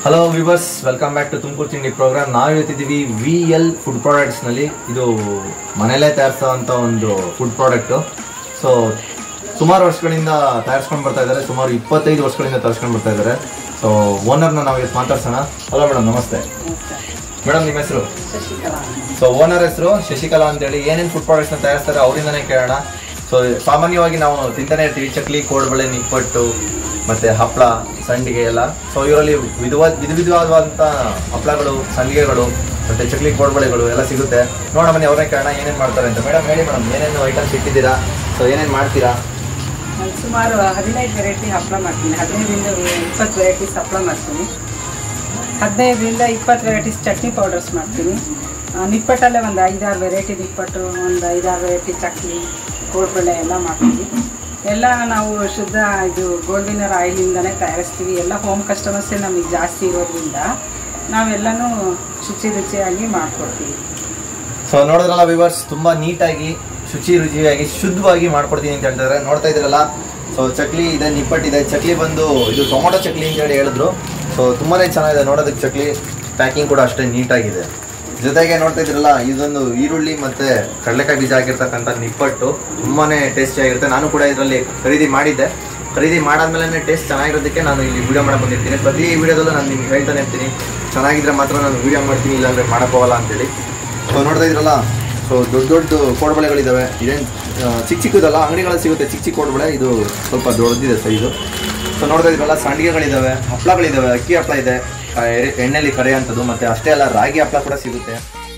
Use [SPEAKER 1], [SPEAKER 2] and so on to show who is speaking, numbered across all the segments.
[SPEAKER 1] hello viewers welcome back to Tumakuru ತಿಂಡಿ program ನಾವು ಹೇಳ್ತಿದ್ದೀವಿ ವಿ ಎಲ್ ಫುಡ್ ಪ್ರಾಡಕ್ಟ್ಸ್ನಲ್ಲಿ ಇದು ಮನೆಯಲ್ಲೇ ತಯಾರಿಸೋವಂಥ ಒಂದು ಫುಡ್ ಪ್ರಾಡಕ್ಟು ಸೊ ಸುಮಾರು ವರ್ಷಗಳಿಂದ ತಯಾರಿಸ್ಕೊಂಡು ಬರ್ತಾ ಇದ್ದಾರೆ ಸುಮಾರು ಇಪ್ಪತ್ತೈದು ವರ್ಷಗಳಿಂದ ತಯಾರಿಸ್ಕೊಂಡು ಬರ್ತಾ ಇದ್ದಾರೆ ಸೊ ಓನರ್ನ ನಾವು ಇವತ್ತು ಮಾತಾಡ್ಸೋಣ ಹಲೋ ಮೇಡಮ್ ನಮಸ್ತೆ ಮೇಡಮ್ ನಿಮ್ಮ ಹೆಸರು
[SPEAKER 2] ಶಶಿಕಲಾ
[SPEAKER 1] ಸೊ ಓನರ್ ಹೆಸರು ಶಶಿಕಲಾ ಅಂತೇಳಿ ಏನೇನು ಫುಡ್ ಪ್ರಾಡಕ್ಟ್ಸ್ನ ತಯಾರಿಸ್ತಾರೆ ಅವರಿಂದನೇ ಕೇಳೋಣ ಸೊ ಸಾಮಾನ್ಯವಾಗಿ ನಾವು ತಿಂತಾನೆ ಇರ್ತೀವಿ ಚಕ್ಲಿ ಕೋಡ್ಬಳೆ ನಿಪ್ಪಟ್ಟು ಮತ್ತೆ ಹಪ್ಪಳ ಸಂಡಿಗೆ ಎಲ್ಲ ಸೊ ಇವರಲ್ಲಿ ವಿಧವ ವಿಧ ವಿಧವಾದಂಥ ಹಪ್ಪಳಗಳು ಸಂಡಿಗೆಗಳು ಮತ್ತೆ ಚಕ್ಲಿ ಕೋಡ್ಬಳೆಗಳು ಎಲ್ಲ ಸಿಗುತ್ತೆ ನೋಡೋಣ ಬನ್ನಿ ಅವ್ರನ್ನೇ ಕೇಳೋಣ ಏನೇನು ಮಾಡ್ತಾರೆ ಅಂತ ಮೇಡಮ್ ಹೇಳಿ ಮೇಡಮ್ ಏನೇನು ಐಟಮ್ಸ್ ಇಟ್ಟಿದ್ದೀರಾ ಸೊ ಏನೇನು ಮಾಡ್ತೀರಾ
[SPEAKER 2] ನಾನು ಸುಮಾರು ಹದಿನೈದು ವೆರೈಟಿ ಹಪ್ಪಳ ಮಾಡ್ತೀನಿ ಹದಿನೈದರಿಂದ ಇಪ್ಪತ್ತು ವೆರೈಟೀಸ್ ಹಪ್ಪಳ ಮಾಡ್ತೀನಿ ಹದಿನೈದರಿಂದ ಇಪ್ಪತ್ತು ವೆರೈಟೀಸ್ ಚಟ್ನಿ ಪೌಡರ್ಸ್ ಮಾಡ್ತೀನಿ ಆ, ನಿಪ್ಪಟ್ಟಲ್ಲೇ ಒಂದು ಐದಾರು ವೆರೈಟಿ ನಿಪ್ಪಟ್ಟು ಒಂದು ಐದಾರು ವೆರೈಟಿ ಚಕ್ಲಿ ಕೋಡ್ಬಳೆ ಎಲ್ಲ ಮಾಡ್ತೀವಿ ಎಲ್ಲ ನಾವು ಶುದ್ಧ ಇದು ಗೋಲ್ಡ್ ವಿನ್ನರ್ ಆಯಿಲಿಂದನೇ ತಯಾರಿಸ್ತೀವಿ ಎಲ್ಲ ಹೋಮ್ ಕಸ್ಟಮರ್ಸೇ ನಮಗೆ ಜಾಸ್ತಿ ಇರೋದ್ರಿಂದ ನಾವೆಲ್ಲನೂ ಶುಚಿ ರುಚಿಯಾಗಿ ಮಾಡಿಕೊಡ್ತೀವಿ
[SPEAKER 1] ಸೊ ನೋಡಿದ್ರಲ್ಲ ವಿವರ್ಸ್ ತುಂಬಾ ನೀಟಾಗಿ ಶುಚಿ ರುಚಿಯಾಗಿ ಶುದ್ಧವಾಗಿ ಮಾಡ್ಕೊಡ್ತೀನಿ ಅಂತ ಹೇಳ್ತಾರೆ ನೋಡ್ತಾ ಇದ್ರಲ್ಲ ಸೊ ಚಕ್ಲಿ ಇದೆ ನಿಪ್ಪಟ್ಟಿದೆ ಚಕ್ಲಿ ಬಂದು ಇದು ಟೊಮೊಟೊ ಚಕ್ಲಿ ಅಂತ ಹೇಳಿ ಹೇಳಿದ್ರು ಸೊ ತುಂಬಾನೇ ಚೆನ್ನಾಗಿದೆ ನೋಡೋದಕ್ಕೆ ಚಕ್ಲಿ ಪ್ಯಾಕಿಂಗ್ ಕೂಡ ಅಷ್ಟೇ ನೀಟಾಗಿದೆ ಜೊತೆಗೆ ನೋಡ್ತಾ ಇದ್ರಲ್ಲ ಇದೊಂದು ಈರುಳ್ಳಿ ಮತ್ತೆ ಕಡಲೆಕಾಯಿ ಬೀಜ ಹಾಕಿರ್ತಕ್ಕಂಥ ನಿಪ್ಪಟ್ಟು ತುಂಬಾನೇ ಟೇಸ್ಟಿ ಆಗಿರುತ್ತೆ ನಾನು ಕೂಡ ಇದರಲ್ಲಿ ಖರೀದಿ ಮಾಡಿದ್ದೆ ಖರೀದಿ ಮಾಡಾದ್ಮೇಲೆ ಟೇಸ್ಟ್ ಚೆನ್ನಾಗಿರೋದಕ್ಕೆ ನಾನು ಇಲ್ಲಿ ವಿಡಿಯೋ ಮಾಡಕ್ ಬಂದಿರ್ತೀನಿ ಪ್ರತಿ ವಿಡಿಯೋದಲ್ಲೂ ನಾನು ನಿಮ್ಗೆ ಹೇಳ್ತಾನೆ ಇರ್ತೀನಿ ಚೆನ್ನಾಗಿದ್ರೆ ಮಾತ್ರ ನಾನು ವಿಡಿಯೋ ಮಾಡ್ತೀನಿ ಇಲ್ಲಾಂದ್ರೆ ಮಾಡಕ್ ಹೋಗಲ್ಲ ಅಂತೇಳಿ ಸೊ ನೋಡ್ತಾ ಇದ್ರಲ್ಲ ಸೊ ದೊಡ್ಡ ದೊಡ್ಡ ಕೋಡ್ಬಳೆಗಳಿದ್ದಾವೆ ಇದೇನು ಚಿಕ್ಕ ಚಿಕ್ಕದಲ್ಲ ಅಂಗಡಿಗಳಲ್ಲಿ ಸಿಗುತ್ತೆ ಚಿಕ್ಕ ಚಿಕ್ಕ ಕೋಡ್ಬಳೆ ಇದು ಸ್ವಲ್ಪ ದೊಡ್ಡದಿದೆ ಸೈಜು ಸೊ ನೋಡ್ತಾ ಇದ್ರಲ್ಲ ಸಂಡಿಗೆಗಳಿದ್ದಾವೆ ಹಪ್ಪಳಗಳಿದ್ದಾವೆ ಅಕ್ಕಿ ಹಪ್ಪಳ ಇದೆ ಆ, ಎರೆ- ಎಣ್ಣೆಲಿ ಕರೆಯುವಂಥದ್ದು ಮತ್ತೆ ಅಷ್ಟೇ ಅಲ್ಲ ರಾಗಿ ಹಪ್ಪಳ ಕೂಡ ಸಿಗುತ್ತೆ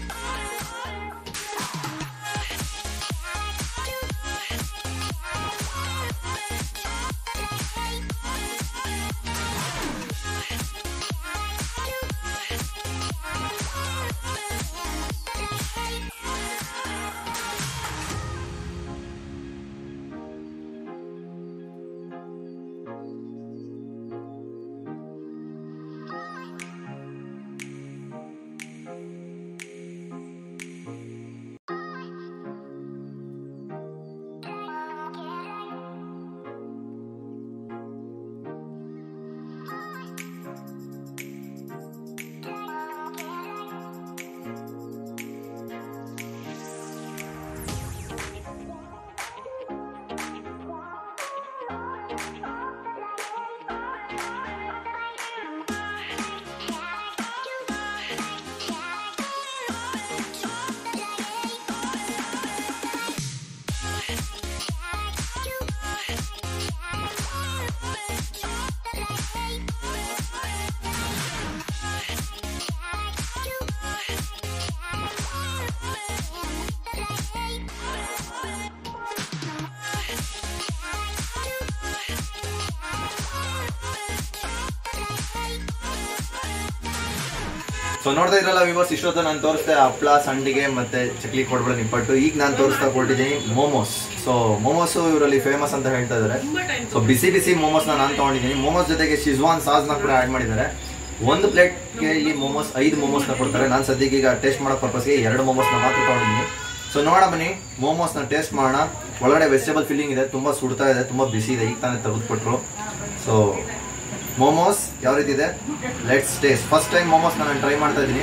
[SPEAKER 1] ಸೊ ನೋಡ್ತಾ ಇದ್ರಲ್ಲ ವಿವರ್ಸ್ ಇಷ್ಟೊತ್ತು ನಾನು ತೋರಿಸ್ದೆ ಹಪ್ಪಳ ಸಂಡಿಗೆ ಮತ್ತೆ ಚಕ್ಲಿ ಕೊಡ್ಬಳ ನಿಪ್ಪಟ್ಟು ಈಗ ನಾನು ತೋರಿಸ್ತಾ ಕೊಟ್ಟಿದ್ದೀನಿ ಮೋಮೋಸ್ ಸೊ ಮೋಮೋಸ್ ಇವರಲ್ಲಿ ಫೇಮಸ್ ಅಂತ ಹೇಳ್ತಾ ಇದ್ದಾರೆ ಸೊ ಬಿಸಿ ಬಿಸಿ ಮೋಮೋಸ್ ನಾನು ತಗೊಂಡಿದ್ದೀನಿ ಮೋಮೋಸ್ ಜೊತೆಗೆ ಶಿಜ್ವಾನ್ ಸಾಸ್ನ ಕೂಡ ಆಡ್ ಮಾಡಿದ್ದಾರೆ ಒಂದು ಪ್ಲೇಟ್ಗೆ ಇಲ್ಲಿ ಮೋಮೋಸ್ ಐದು ಮೋಮೋಸ್ನ ಕೊಡ್ತಾರೆ ನಾನು ಸದ್ಯಕ್ಕೆ ಈಗ ಟೇಸ್ಟ್ ಮಾಡೋ ಪರ್ಪಸ್ಗೆ ಎರಡು ಮೋಮೋಸ್ನ ಮಾತ್ರ ತಗೊಂಡಿದ್ದೀನಿ ಸೊ ನೋಡೋಣ ಬನ್ನಿ ಮೋಮೋಸ್ನ ಟೇಸ್ಟ್ ಮಾಡೋಣ ಒಳಗಡೆ ವೆಜಿಟೇಬಲ್ ಫಿಲ್ಲಿಂಗ್ ಇದೆ ತುಂಬಾ ಸುಡ್ತಾ ಇದೆ ತುಂಬಾ ಬಿಸಿ ಇದೆ ಈಗ ತಾನೇ ತೆಗೆದುಕೊಟ್ರು ಸೊ ಮೋಮೋಸ್ ಯಾವ ರೀತಿ ಇದೆ let's taste first time momos ನಾನು ಟ್ರೈ ಮಾಡ್ತಾ ಇದ್ದೀನಿ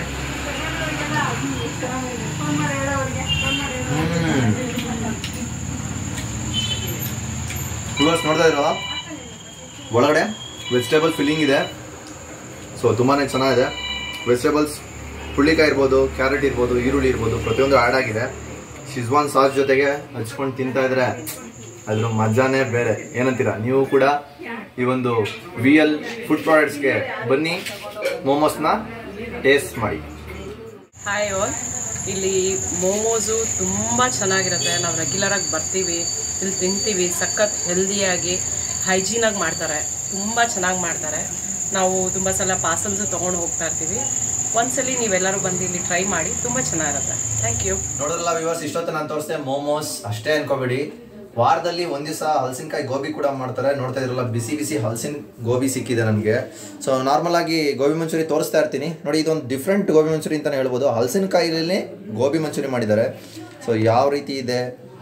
[SPEAKER 1] ಇವರ್ಸ್ ನೋಡ್ತಾ ಇರೋ ಒಳಗಡೆ ವೆಜಿಟೇಬಲ್ ಫಿಲ್ಲಿಂಗ್ ಇದೆ ಸೊ ತುಂಬಾನೇ ಚೆನ್ನಾಗಿದೆ ವೆಜಿಟೇಬಲ್ಸ್ ಹುಳ್ಳಿಕಾಯಿ ಇರ್ಬೋದು ಕ್ಯಾರೆಟ್ ಇರ್ಬೋದು ಈರುಳ್ಳಿ ಇರ್ಬೋದು ಪ್ರತಿಯೊಂದು ಆ್ಯಡ್ ಆಗಿದೆ ಶಿಜ್ವಾನ್ ಸಾಸ್ ಜೊತೆಗೆ ಹಚ್ಕೊಂಡು ತಿಂತಾ ಇದ್ರೆ ಅದ್ರ ಮಜಾನೇ ಬೇರೆ ಏನಂತೀರಾ ನೀವು ಕೂಡ ಈ ಒಂದು ವಿ ಎಲ್ ಫುಡ್ ಪ್ರಾಡಕ್ಟ್ಸ್ಗೆ ಬನ್ನಿ ಮೋಮೋಸ್ನ ಟೇಸ್ಟ್ ಮಾಡಿ
[SPEAKER 3] ಹಾಯ್ ಆಲ್ ಇಲ್ಲಿ ಮೋಮೋಸು ತುಂಬ ಚೆನ್ನಾಗಿರುತ್ತೆ ನಾವು ರೆಗ್ಯುಲರಾಗಿ ಬರ್ತೀವಿ ಇಲ್ಲಿ ತಿಂತೀವಿ ಸಖತ್ ಹೆಲ್ದಿಯಾಗಿ ಹೈಜೀನಾಗಿ ಮಾಡ್ತಾರೆ ತುಂಬ ಚೆನ್ನಾಗಿ ಮಾಡ್ತಾರೆ ನಾವು ತುಂಬ ಸಲ ಪಾರ್ಸಲ್ಸು ತೊಗೊಂಡು ಹೋಗ್ತಾ ಇರ್ತೀವಿ ಒಂದ್ಸಲಿ ನೀವೆಲ್ಲರೂ ಬಂದು ಇಲ್ಲಿ ಟ್ರೈ ಮಾಡಿ ತುಂಬ ಚೆನ್ನಾಗಿರುತ್ತೆ ಥ್ಯಾಂಕ್ ಯು
[SPEAKER 1] ನೋಡೋದ್ರಲ್ಲ ವಿವರ್ಸ್ ಇಷ್ಟೊತ್ತು ನಾನು ತೋರಿಸ್ದೆ ಮೋಮೋಸ್ ಅಷ್ಟೇ ಅನ್ಕೋಬೇಡಿ ವಾರದಲ್ಲಿ ಒಂದ್ ದಿವಸ ಹಲಸಿನಕಾಯಿ ಗೋಬಿ ಕೂಡ ಮಾಡ್ತಾರೆ ನೋಡ್ತಾ ಇದ್ರಲ್ಲ ಬಿಸಿ ಬಿಸಿ ಹಲಸಿನ ಗೋಬಿ ಸಿಕ್ಕಿದೆ ನನಗೆ ಸೊ ನಾರ್ಮಲ್ ಆಗಿ ಗೋಬಿ ಮಂಚೂರಿ ತೋರಿಸ್ತಾ ಇರ್ತೀನಿ ನೋಡಿ ಇದೊಂದು ಡಿಫ್ರೆಂಟ್ ಗೋಬಿ ಮಂಚೂರಿ ಅಂತಾನೆ ಹೇಳ್ಬೋದು ಹಲಸಿನಕಾಯಿಲೇ ಗೋಬಿ ಮಂಚೂರಿ ಮಾಡಿದ್ದಾರೆ ಸೊ ಯಾವ ರೀತಿ ಇದೆ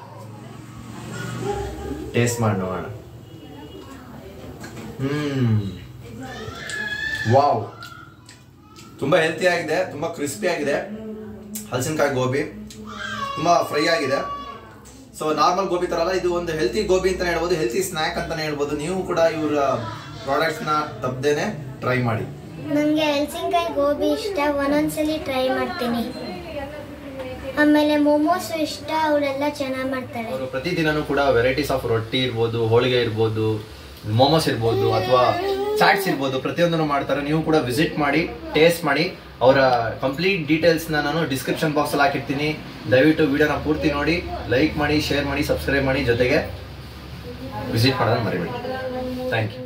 [SPEAKER 1] ಟೇಸ್ಟ್ ಮಾಡಿ ನೋಡೋಣ ಹ್ಮ್ ವಾವ್ ತುಂಬ ಹೆಲ್ತಿ ಆಗಿದೆ ತುಂಬ ಕ್ರಿಸ್ಪಿ ಆಗಿದೆ ಹಲಸಿನಕಾಯಿ ಗೋಬಿ ತುಂಬ ಫ್ರೈ ಆಗಿದೆ ಸೊ ನಾರ್ಮಲ್ ಗೋಬಿ ತರ ಅಲ್ಲ ಇದು ಒಂದು ಹೆಲ್ತಿ ಗೋಬಿ ಅಂತಾನೆ ಹೇಳ್ಬೋದು ಹೆಲ್ತಿ ಸ್ನ್ಯಾಕ್ ಅಂತಾನೆ ಹೇಳ್ಬೋದು ನೀವು ಕೂಡ ಇವರ ಪ್ರಾಡಕ್ಟ್ಸ್ನ ತಪ್ಪದೇನೆ ಟ್ರೈ ಮಾಡಿ
[SPEAKER 4] ನನಗೆ ಹಲಸಿನಕಾಯಿ ಗೋಬಿ ಇಷ್ಟ ಒಂದೊಂದ್ಸಲಿ ಟ್ರೈ ಮಾಡ್ತೀನಿ ಆಮೇಲೆ ಮೋಮೋಸ್ ಇಷ್ಟ ಅವರೆಲ್ಲ ಚೆನ್ನಾಗಿ ಮಾಡ್ತಾರೆ
[SPEAKER 1] ಅವರು ಪ್ರತಿದಿನನೂ ಕೂಡ ವೆರೈಟೀಸ್ ಆಫ್ ರೊಟ್ಟಿ ಇರ್ಬೋದು ಹೋಳಿಗೆ ಇರ್ಬೋದು ಮೋಮೋಸ್ ಇರ್ಬೋದು ಅಥವಾ ಚಾಟ್ಸ್ ಇರ್ಬೋದು ಪ್ರತಿಯೊಂದನ್ನು ಮಾಡ್ತಾರೆ ನೀವು ಕೂಡ ವಿಸಿಟ್ ಮಾಡಿ ಟೇಸ್ಟ್ ಮಾಡಿ ಅವರ ಕಂಪ್ಲೀಟ್ ಡೀಟೇಲ್ಸ್ನ ನಾನು ಡಿಸ್ಕ್ರಿಪ್ಷನ್ ಬಾಕ್ಸಲ್ಲಿ ಹಾಕಿರ್ತೀನಿ ದಯವಿಟ್ಟು ವಿಡಿಯೋನ ಪೂರ್ತಿ ನೋಡಿ ಲೈಕ್ ಮಾಡಿ ಶೇರ್ ಮಾಡಿ ಸಬ್ಸ್ಕ್ರೈಬ್ ಮಾಡಿ ಜೊತೆಗೆ ವಿಸಿಟ್ ಮಾಡೋದನ್ನ ಮರಿಬೇಡಿ ಥ್ಯಾಂಕ್ ಯು